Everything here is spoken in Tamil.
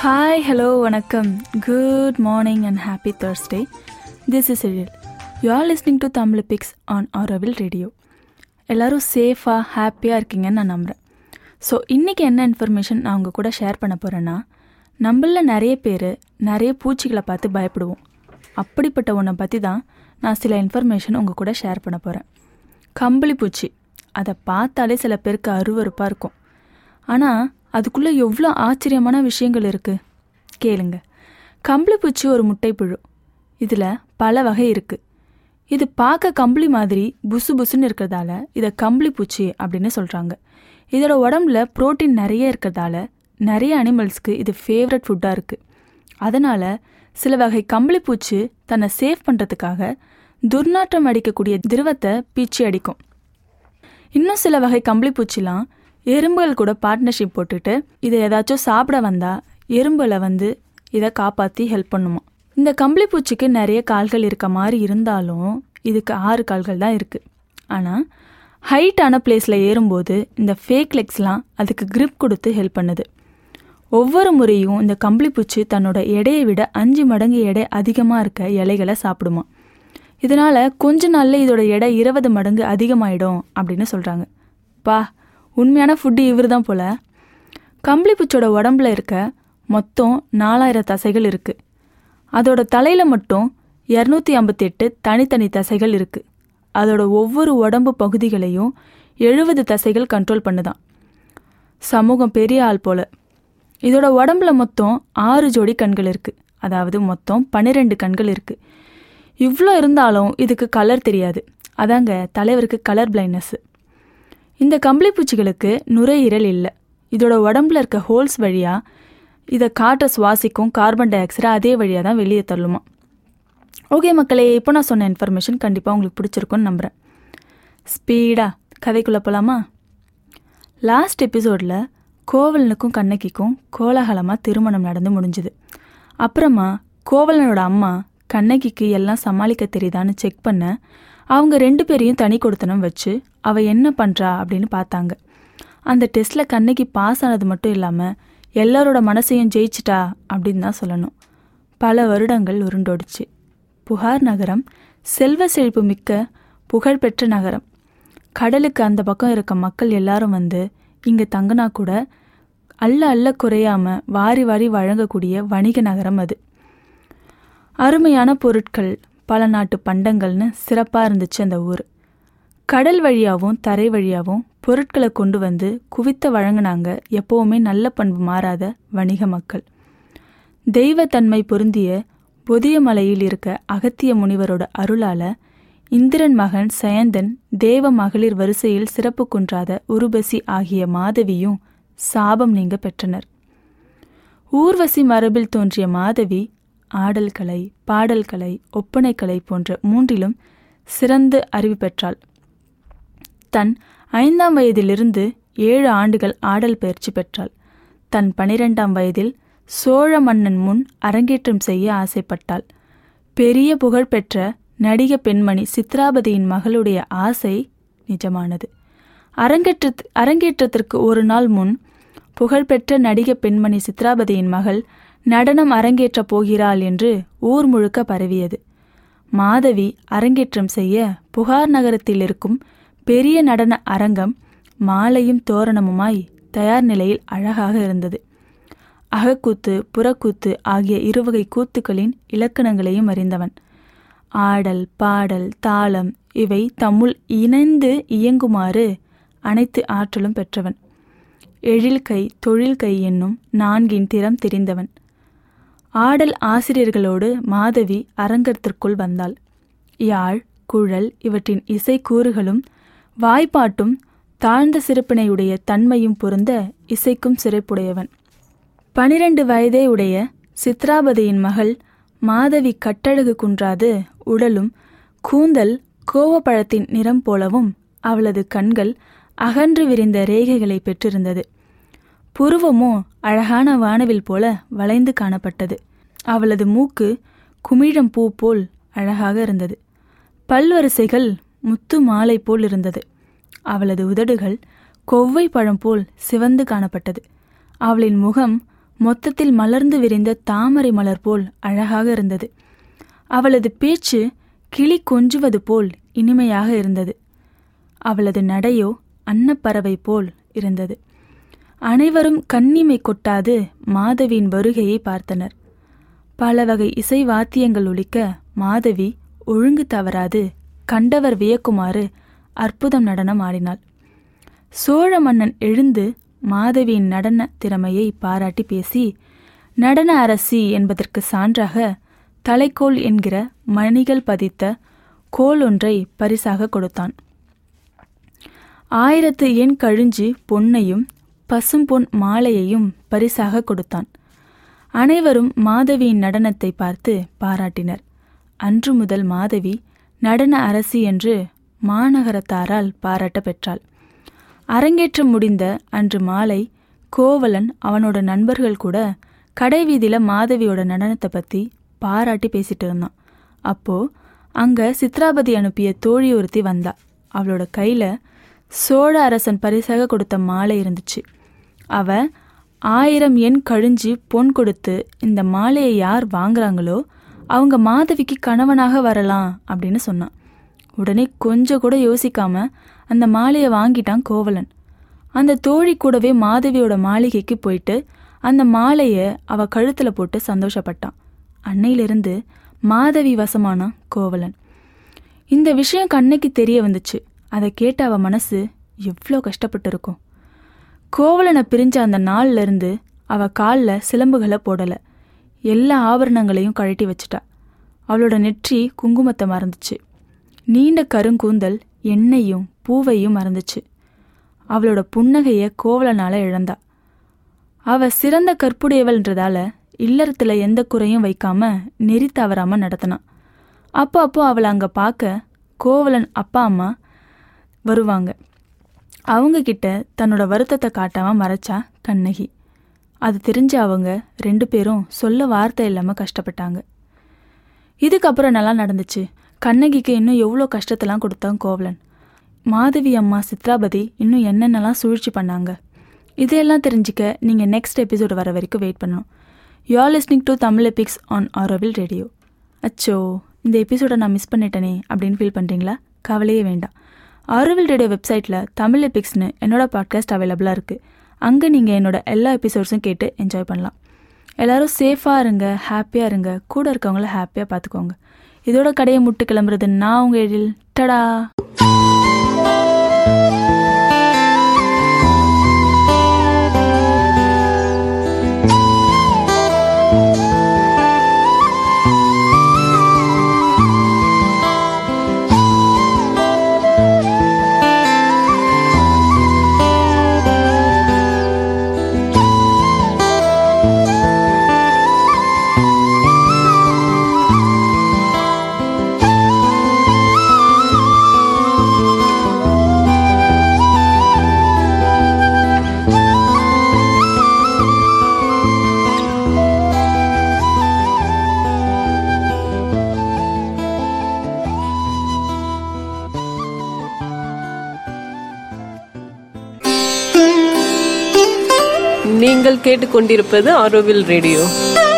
ஹாய் ஹலோ வணக்கம் good morning and happy Thursday this is இழில் you are listening to Tamil picks on Auroville radio எல்லோரும் சேஃபாக ஹாப்பியாக இருக்கீங்கன்னு நான் நம்புகிறேன் ஸோ இன்றைக்கி என்ன இன்ஃபர்மேஷன் நான் உங்கள் கூட ஷேர் பண்ண போகிறேன்னா நம்மள நிறைய பேர் நிறைய பூச்சிகளை பார்த்து பயப்படுவோம் அப்படிப்பட்ட ஒன்றை பற்றி தான் நான் சில இன்ஃபர்மேஷன் உங்கள் கூட ஷேர் பண்ண போகிறேன் கம்பளி பூச்சி அதை பார்த்தாலே சில பேருக்கு அருவருப்பாக இருக்கும் ஆனால் அதுக்குள்ளே எவ்வளோ ஆச்சரியமான விஷயங்கள் இருக்குது கேளுங்க கம்பளி பூச்சி ஒரு முட்டைப்புழு இதில் பல வகை இருக்குது இது பார்க்க கம்பளி மாதிரி புசு புசுன்னு இருக்கிறதால இதை கம்பளி பூச்சி அப்படின்னு சொல்கிறாங்க இதோட உடம்புல புரோட்டீன் நிறைய இருக்கிறதால நிறைய அனிமல்ஸ்க்கு இது ஃபேவரட் ஃபுட்டாக இருக்குது அதனால் சில வகை கம்பளி பூச்சி தன்னை சேவ் பண்ணுறதுக்காக துர்நாற்றம் அடிக்கக்கூடிய திரவத்தை பீச்சி அடிக்கும் இன்னும் சில வகை கம்பளி பூச்சிலாம் எறும்புகள் கூட பார்ட்னர்ஷிப் போட்டுட்டு இதை ஏதாச்சும் சாப்பிட வந்தால் எறும்புல வந்து இதை காப்பாற்றி ஹெல்ப் பண்ணுமா இந்த கம்பளி பூச்சிக்கு நிறைய கால்கள் இருக்க மாதிரி இருந்தாலும் இதுக்கு ஆறு கால்கள் தான் இருக்குது ஆனால் ஹைட்டான பிளேஸில் ஏறும்போது இந்த ஃபேக் லெக்ஸ்லாம் அதுக்கு grip கொடுத்து ஹெல்ப் பண்ணுது ஒவ்வொரு முறையும் இந்த கம்பளி பூச்சி தன்னோட எடையை விட அஞ்சு மடங்கு எடை அதிகமாக இருக்க இலைகளை சாப்பிடுமா இதனால் கொஞ்ச நாளில் இதோட எடை இருபது மடங்கு அதிகமாயிடும் அப்படின்னு சொல்கிறாங்க பா உண்மையான ஃபுட்டு இவர் தான் போல் கம்பளி பூச்சோட உடம்புல இருக்க மொத்தம் நாலாயிரம் தசைகள் இருக்குது அதோட தலையில் மட்டும் இரநூத்தி ஐம்பத்தெட்டு தனித்தனி தசைகள் இருக்குது அதோட ஒவ்வொரு உடம்பு பகுதிகளையும் எழுபது தசைகள் கண்ட்ரோல் பண்ணுதான் சமூகம் பெரிய ஆள் போல இதோட உடம்புல மொத்தம் ஆறு ஜோடி கண்கள் இருக்குது அதாவது மொத்தம் பன்னிரெண்டு கண்கள் இருக்குது இவ்வளோ இருந்தாலும் இதுக்கு கலர் தெரியாது அதாங்க தலைவருக்கு கலர் பிளைண்ட்னஸ் இந்த கம்பளி பூச்சிகளுக்கு நுரையீரல் இல்லை இதோட உடம்புல இருக்க ஹோல்ஸ் வழியாக இதை காற்றை சுவாசிக்கும் கார்பன் டை ஆக்சைடை அதே வழியாக தான் வெளியே தள்ளுமா ஓகே மக்களே இப்போ நான் சொன்ன இன்ஃபர்மேஷன் கண்டிப்பாக உங்களுக்கு பிடிச்சிருக்கும்னு நம்புகிறேன் ஸ்பீடாக கதைக்குள்ளே போகலாமா லாஸ்ட் எபிசோடில் கோவலனுக்கும் கண்ணகிக்கும் கோலாகலமாக திருமணம் நடந்து முடிஞ்சுது அப்புறமா கோவலனோட அம்மா கண்ணகிக்கு எல்லாம் சமாளிக்க தெரியுதான்னு செக் பண்ண அவங்க ரெண்டு பேரையும் தனி கொடுத்தனம் வச்சு அவ என்ன பண்ணுறா அப்படின்னு பார்த்தாங்க அந்த டெஸ்ட்டில் கண்ணகி பாஸ் ஆனது மட்டும் இல்லாமல் எல்லாரோட மனசையும் ஜெயிச்சிட்டா அப்படின்னு தான் சொல்லணும் பல வருடங்கள் உருண்டோடிச்சு புகார் நகரம் செல்வ செழிப்பு மிக்க புகழ்பெற்ற நகரம் கடலுக்கு அந்த பக்கம் இருக்க மக்கள் எல்லாரும் வந்து இங்கே தங்கினா கூட அல்ல அல்ல குறையாம வாரி வாரி வழங்கக்கூடிய வணிக நகரம் அது அருமையான பொருட்கள் பல நாட்டு பண்டங்கள்னு சிறப்பாக இருந்துச்சு அந்த ஊர் கடல் வழியாகவும் தரை வழியாகவும் பொருட்களை கொண்டு வந்து குவித்த வழங்கினாங்க எப்போவுமே நல்ல பண்பு மாறாத வணிக மக்கள் தெய்வத்தன்மை பொருந்திய பொதிய மலையில் இருக்க அகத்திய முனிவரோட அருளால இந்திரன் மகன் சயந்தன் தேவ மகளிர் வரிசையில் சிறப்பு குன்றாத உருபசி ஆகிய மாதவியும் சாபம் நீங்க பெற்றனர் ஊர்வசி மரபில் தோன்றிய மாதவி ஆடல் கலை பாடல் கலை ஒப்பனை கலை போன்ற மூன்றிலும் சிறந்து அறிவு பெற்றாள் தன் ஐந்தாம் வயதிலிருந்து ஏழு ஆண்டுகள் ஆடல் பயிற்சி பெற்றாள் தன் பனிரெண்டாம் வயதில் சோழ மன்னன் முன் அரங்கேற்றம் செய்ய ஆசைப்பட்டாள் பெரிய புகழ்பெற்ற நடிக பெண்மணி சித்ராபதியின் மகளுடைய ஆசை நிஜமானது அரங்கேற்ற அரங்கேற்றத்திற்கு ஒரு நாள் முன் புகழ்பெற்ற நடிக பெண்மணி சித்ராபதியின் மகள் நடனம் அரங்கேற்றப் போகிறாள் என்று ஊர் முழுக்க பரவியது மாதவி அரங்கேற்றம் செய்ய புகார் நகரத்தில் இருக்கும் பெரிய நடன அரங்கம் மாலையும் தோரணமுமாய் தயார் நிலையில் அழகாக இருந்தது அகக்கூத்து புறக்கூத்து ஆகிய இருவகை கூத்துக்களின் இலக்கணங்களையும் அறிந்தவன் ஆடல் பாடல் தாளம் இவை தம்முள் இணைந்து இயங்குமாறு அனைத்து ஆற்றலும் பெற்றவன் எழில்கை தொழில்கை என்னும் நான்கின் திறம் தெரிந்தவன் ஆடல் ஆசிரியர்களோடு மாதவி அரங்கத்திற்குள் வந்தாள் யாழ் குழல் இவற்றின் இசைக்கூறுகளும் வாய்ப்பாட்டும் தாழ்ந்த சிறப்பினையுடைய தன்மையும் பொருந்த இசைக்கும் சிறப்புடையவன் பனிரெண்டு வயதே உடைய சித்ராபதியின் மகள் மாதவி கட்டழகு குன்றாது உடலும் கூந்தல் கோவப்பழத்தின் நிறம் போலவும் அவளது கண்கள் அகன்று விரிந்த ரேகைகளை பெற்றிருந்தது புருவமோ அழகான வானவில் போல வளைந்து காணப்பட்டது அவளது மூக்கு குமிழம் பூ போல் அழகாக இருந்தது பல்வரிசைகள் முத்து மாலை போல் இருந்தது அவளது உதடுகள் கொவ்வை பழம் போல் சிவந்து காணப்பட்டது அவளின் முகம் மொத்தத்தில் மலர்ந்து விரிந்த தாமரை மலர் போல் அழகாக இருந்தது அவளது பேச்சு கிளி கொஞ்சுவது போல் இனிமையாக இருந்தது அவளது நடையோ அன்னப்பறவை போல் இருந்தது அனைவரும் கண்ணிமை கொட்டாது மாதவியின் வருகையை பார்த்தனர் பல வகை இசை வாத்தியங்கள் ஒலிக்க மாதவி ஒழுங்கு தவறாது கண்டவர் வியக்குமாறு அற்புதம் நடனம் ஆடினாள் சோழ மன்னன் எழுந்து மாதவியின் நடன திறமையை பாராட்டி பேசி நடன அரசி என்பதற்கு சான்றாக தலைக்கோல் என்கிற மணிகள் பதித்த கோல் ஒன்றை பரிசாக கொடுத்தான் ஆயிரத்து எண் கழிஞ்சு பொன்னையும் பசும்பொன் மாலையையும் பரிசாக கொடுத்தான் அனைவரும் மாதவியின் நடனத்தை பார்த்து பாராட்டினர் அன்று முதல் மாதவி நடன அரசி என்று மாநகரத்தாரால் பாராட்ட பெற்றாள் அரங்கேற்றம் முடிந்த அன்று மாலை கோவலன் அவனோட நண்பர்கள் கூட கடைவீதியில மாதவியோட நடனத்தை பத்தி பாராட்டி பேசிட்டு இருந்தான் அப்போ அங்க சித்ராபதி அனுப்பிய தோழி ஒருத்தி வந்தா அவளோட கையில சோழ அரசன் பரிசாக கொடுத்த மாலை இருந்துச்சு அவ ஆயிரம் எண் கழிஞ்சு பொன் கொடுத்து இந்த மாலையை யார் வாங்குறாங்களோ அவங்க மாதவிக்கு கணவனாக வரலாம் அப்படின்னு சொன்னான் உடனே கொஞ்சம் கூட யோசிக்காம அந்த மாலையை வாங்கிட்டான் கோவலன் அந்த தோழி கூடவே மாதவியோட மாளிகைக்கு போயிட்டு அந்த மாலையை அவ கழுத்துல போட்டு சந்தோஷப்பட்டான் அன்னையிலிருந்து மாதவி வசமானான் கோவலன் இந்த விஷயம் கண்ணைக்கு தெரிய வந்துச்சு அதை கேட்ட அவ மனசு எவ்வளோ கஷ்டப்பட்டு இருக்கும் கோவலனை பிரிஞ்ச அந்த நாள்ல இருந்து அவ காலில் சிலம்புகளை போடல எல்லா ஆபரணங்களையும் கழட்டி வச்சிட்டா அவளோட நெற்றி குங்குமத்தை மறந்துச்சு நீண்ட கருங்கூந்தல் எண்ணெயும் பூவையும் மறந்துச்சு அவளோட புன்னகைய கோவலனால இழந்தா அவ சிறந்த கற்புடையவள்ன்றதால இல்லறத்துல எந்த குறையும் வைக்காம நெறி தவறாம நடத்தினான் அப்போ அப்போ அவளை அங்க பார்க்க கோவலன் அப்பா அம்மா வருவாங்க அவங்க கிட்ட தன்னோட வருத்தத்தை காட்டாம மறைச்சா கண்ணகி அது தெரிஞ்ச அவங்க ரெண்டு பேரும் சொல்ல வார்த்தை இல்லாம கஷ்டப்பட்டாங்க இதுக்கப்புறம் நல்லா நடந்துச்சு கண்ணகிக்கு இன்னும் எவ்வளோ கஷ்டத்தெல்லாம் கொடுத்தான் கோவலன் மாதவி அம்மா சித்ராபதி இன்னும் என்னென்னலாம் சூழ்ச்சி பண்ணாங்க இதையெல்லாம் தெரிஞ்சுக்க நீங்கள் நெக்ஸ்ட் எபிசோடு வர வரைக்கும் வெயிட் பண்ணணும் you are listening to Tamil epics on Auroville radio அச்சோ இந்த எபிசோடை நான் மிஸ் பண்ணிட்டேனே அப்படின்னு ஃபீல் பண்ணுறீங்களா கவலையே வேண்டாம் ஆரோவில் ரேடியோ வெப்சைட்டில் தமிழ் எபிக்ஸ்னு என்னோட பாட்காஸ்ட் அவைலபிளாக இருக்குது அங்கே நீங்கள் என்னோட எல்லா எபிசோட்ஸும் கேட்டு என்ஜாய் பண்ணலாம் எல்லாரும் சேஃபாக இருங்க ஹாப்பியாக இருங்க கூட இருக்கவங்கள ஹாப்பியாக பார்த்துக்கோங்க இதோட கடையை முட்டு கிளம்புறது நான் உங்கள் எழில் டடா நீங்கள் கேட்டுக்கொண்டிருப்பது ஆரோவில் ரேடியோ